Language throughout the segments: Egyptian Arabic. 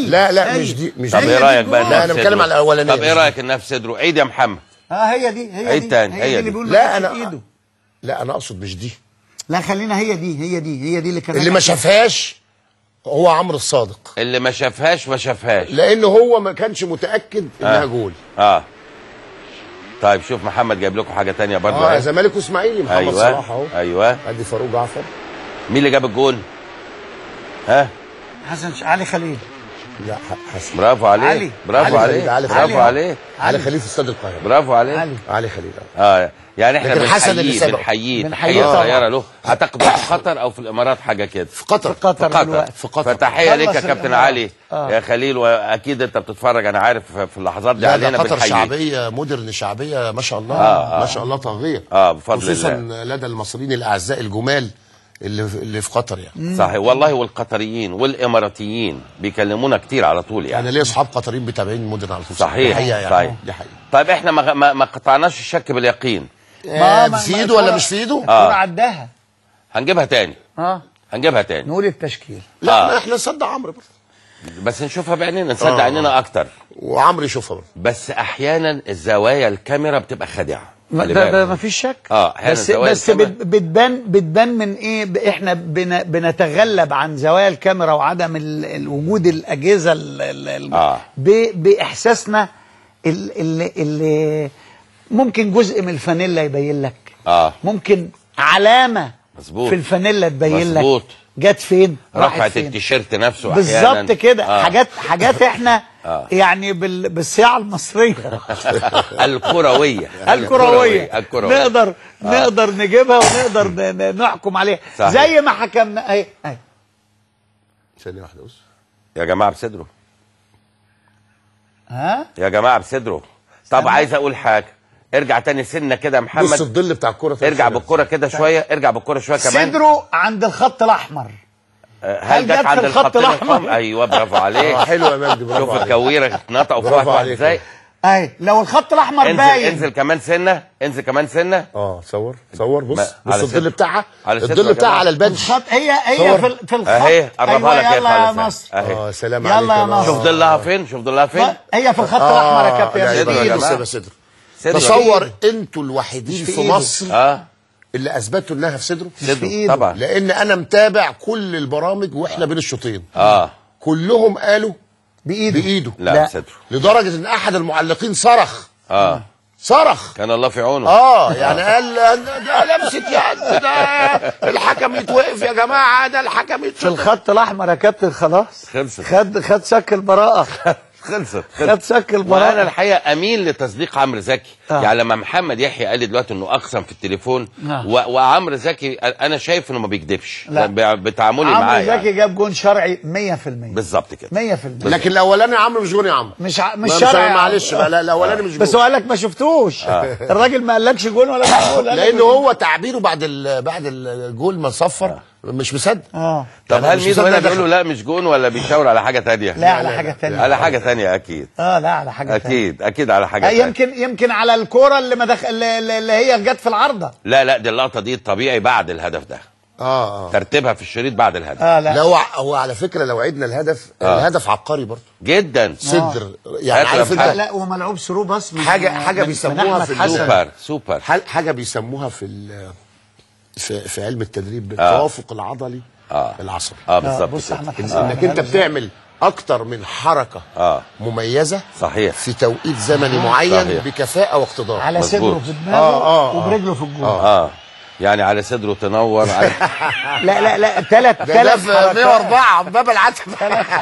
لا لا هي. مش دي مش طب دي ايه رايك بقى لا إنها انا في بتكلم صدره؟ على الاولانيه طب ايه رايك انها في صدره عيد يا محمد اه هي دي هي عيد دي تاني، هي, هي دي دي. اللي بيقول لا ما كانش انا في ايده لا انا اقصد مش دي لا خلينا هي دي هي دي هي دي اللي كان اللي ما شافهاش هو عمرو الصادق اللي ما شافهاش ما شافهاش لان هو ما كانش متاكد انها جول اه طيب شوف محمد جايب لكم حاجه تانية برضه اه أهي. زمالك واسماعيلي محمد ايوه صلاح اهو ايوه ادي فاروق جعفر مين اللي جاب الجول ها حسن ش... علي خليل لا ح- حسن برافو عليه علي. برافو علي عليه خليل، علي برافو خليل. عليه علي خليل في استاد القاهره برافو عليه علي علي خليل آه. اه يعني احنا لكن حسن اللي بنحييه سبقه. بنحييه بنحييه تحيه طبعا. صغيره له اعتقد في قطر او في الامارات حاجه كده في قطر في قطر في قطر دلوقتي. في قطر. فتحيه ليك يا خلص كابتن الإمارات. علي آه. يا خليل واكيد انت بتتفرج انا عارف في اللحظات دي لا علينا لا قطر بنحييك. شعبيه مودرن شعبيه ما شاء الله آه، آه. ما شاء الله طاغيه آه، بفضل خصوصا الله. لدى المصريين الاعزاء الجمال اللي في اللي في قطر يعني صحيح والله والقطريين والاماراتيين بيكلمونا كتير على طول يعني انا ليا اصحاب قطريين متابعين مودرن على طول صحيح دي حقيقه يعني صحيح دي حقيقه طيب احنا ما ما, ما قطعناش الشك باليقين آه في ايده ولا مش في ايده؟ الكرة آه. عداها هنجيبها تاني اه هنجيبها تاني نقول التشكيل لا آه. ما احنا نصدق عمرو برضه بس نشوفها بعينينا نصدق آه. عينينا اكتر وعمرو يشوفها برضه بس احيانا الزوايا الكاميرا بتبقى خادعه ما خلي ده, بالك. ده ما فيش شك آه، أحياناً بس زوايا بس الكاميرا. بت- بتبان بتبان من ايه ب- احنا بن بنتغلب عن زوايا الكاميرا وعدم ال- ال- وجود الاجهزه ال- ال- ال- آه. ب- باحساسنا ال- اللي, اللي ممكن جزء من الفانيلا يبين لك اه ممكن علامه مظبوط. في الفانيلا تبين لك مظبوط. جت فين راحت رفعه فين التيشيرت نفسه احيانا بالظبط كده آه. حاجات حاجات احنا آه. يعني بال- بالصياعه المصريه الكرويه الكرويه الكرويه نقدر نقدر نجيبها ونقدر ن- ن- نحكم عليها صحيح. زي ما حكمنا اهي اهي ثانيه واحده بص يا جماعه بصدره ها يا جماعه بصدره طب عايز اقول حاجه ارجع تاني سنه كده يا بص محمد الظل بتاع الكوره ارجع بالكره كده شويه ارجع بالكره شويه كمان صدره عند الخط الاحمر آه، هل هل جت جت في عند الخط الخط الأحمر؟ الاحمر ايوه برافو اه عليك حلو يا مجدي برافو شوف عليك الكويره اتنطقوا في برافو واحد واحد عليك. ازاي اهي لو الخط الاحمر انزل باين انزل كمان سنه انزل كمان سنه اه صور صور بص ما- بص على الظل صدر. بتاعها على صدر يا الظل بتاعها جماعة. على البنش الخط هي هي صور. في, ال- في الخط اهي قربها أيوة لك يا يلا يا خالد مصر اهي اه سلام يلا عليك يا يا ناصر. شوف ضلها فين شوف ضلها فين هي في الخط الاحمر يا كابتن لا، يا يبقى صدر يا سيدي. جماعة. يبقى صدر صدره. تصور انتوا الوحيدين في في إيده. مصر اه اللي اثبتوا انها في صدره صدره إيده. طبعا لان انا متابع كل البرامج واحنا بين الشوطين اه كلهم قالوا بايده بايده لا, لا. صدره لدرجه ان احد المعلقين صرخ اه صرخ كان الله في عونه اه يعني قال ده لمسه يد ده الحكم يتوقف يا جماعه ده الحكم في يتوقف الخط الاحمر يا كابتن خلاص خلصت. خد خد شك البراءه خلصت خد شك وانا البراءه الحقيقه امين لتصديق عمرو زكي آه. يعني لما محمد يحيى قال لي دلوقتي انه اقسم في التليفون آه. و... وعمرو زكي انا شايف انه ما بيكذبش لا. ب- بتعاملي معاه عمرو زكي يعني. جاب جون شرعي 100% بالظبط كده 100% لكن الاولاني يا عمرو مش جون يا عمرو مش ع... مش لا، شرعي معلش بقى لا الاولاني مش بس جون هو قال لك ما شفتوش الراجل ما قالكش جون ولا مش جون قال لك لان مش- هو تعبيره بعد ال... بعد الجول ما صفر مش مصدق اه طب يعني هل مش ميدو مصدق هنا دخل. بيقول له لا مش جون ولا بيشاور على حاجه تانية لا على حاجه ثانيه على حاجه تانية اكيد اه لا على حاجه ثانيه اكيد اكيد على حاجه آه تانية. يمكن يمكن على الكوره اللي ما دخل اللي, اللي هي جت في العارضه لا لا دي اللقطه دي الطبيعي بعد الهدف ده اه اه ترتيبها في الشريط بعد الهدف اه لا لا هو هو على فكره لو عدنا الهدف آه. الهدف عبقري برضه جدا صدر يعني هات عارف يا لا, انت لا وملعوب ثرو بس من حاجة- من- حاجة من- بيسموها من أحمد في حسن. سوبر سوبر ح- حاجه بيسموها في ال- في, في علم التدريب آه. التوافق العضلي آه. العصبي اه آه بالظبط بص كده. احمد إن حسن انك انت بتعمل اكتر من حركه آه. مميزه صحيح في توقيت زمني معين صحيح. بكفاءه واقتدار على مظبوط. صدره في دماغه آه، آه، وبرجله في الجون اه يعني على صدره تنور على لا لا لا ثلاث ده ده ثلاث في 104 باب العتبه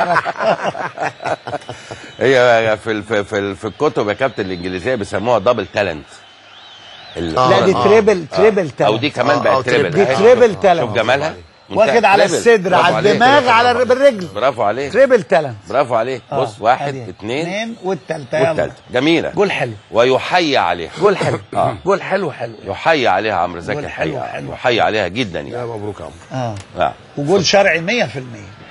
هي في ال- في في, ال- في الكتب يا كابتن الانجليزيه بيسموها دبل تالنت لا دي تريبل تريبل او تالنت دي كمان آه، بقت آه، تريبل دي أهي. تريبل تالنت. شوف جمالها واخد على تريبل. الصدر برافو على عليك. الدماغ على بالرجل برافو عليك تريبل تالنت برافو عليك بص واحد أدي. اثنين اثنين والثالثه يلا والثالثه جميله جول حلو ويحيى عليها جول حلو آه. جول حلو حلو يحيى عليها عمرو زكي جول حلو، الحقيقه حلو. يحيى عليها جدا لا يعني مبروك يا عمرو اه نعم وجول شرعي 100%